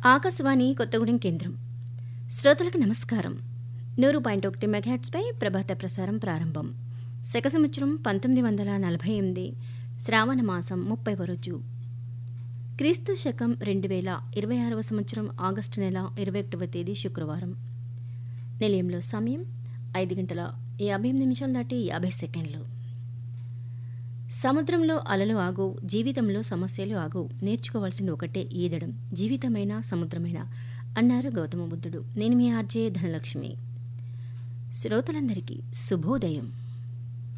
ఆకాశవాణి కొత్తగూడెం కేంద్రం శ్రోతలకు నమస్కారం నూరు పాయింట్ ఒకటి మెగాహెట్స్పై ప్రభాత ప్రసారం ప్రారంభం శక సంవత్సరం పంతొమ్మిది వందల నలభై ఎనిమిది శ్రావణ మాసం ముప్పై రోజు క్రీస్తు శకం రెండు వేల ఇరవై ఆరవ సంవత్సరం ఆగస్టు నెల ఇరవై ఒకటవ తేదీ శుక్రవారం నిలయంలో సమయం ఐదు గంటల యాభై ఎనిమిది నిమిషాలు దాటి యాభై సెకండ్లు సముద్రంలో అలలు ఆగు జీవితంలో సమస్యలు ఆగు నేర్చుకోవాల్సింది ఒకటే ఈదడం జీవితమైన సముద్రమైన అన్నారు గౌతమ బుద్ధుడు నేను మీ ఆర్జే ధనలక్ష్మి శ్రోతలందరికీ శుభోదయం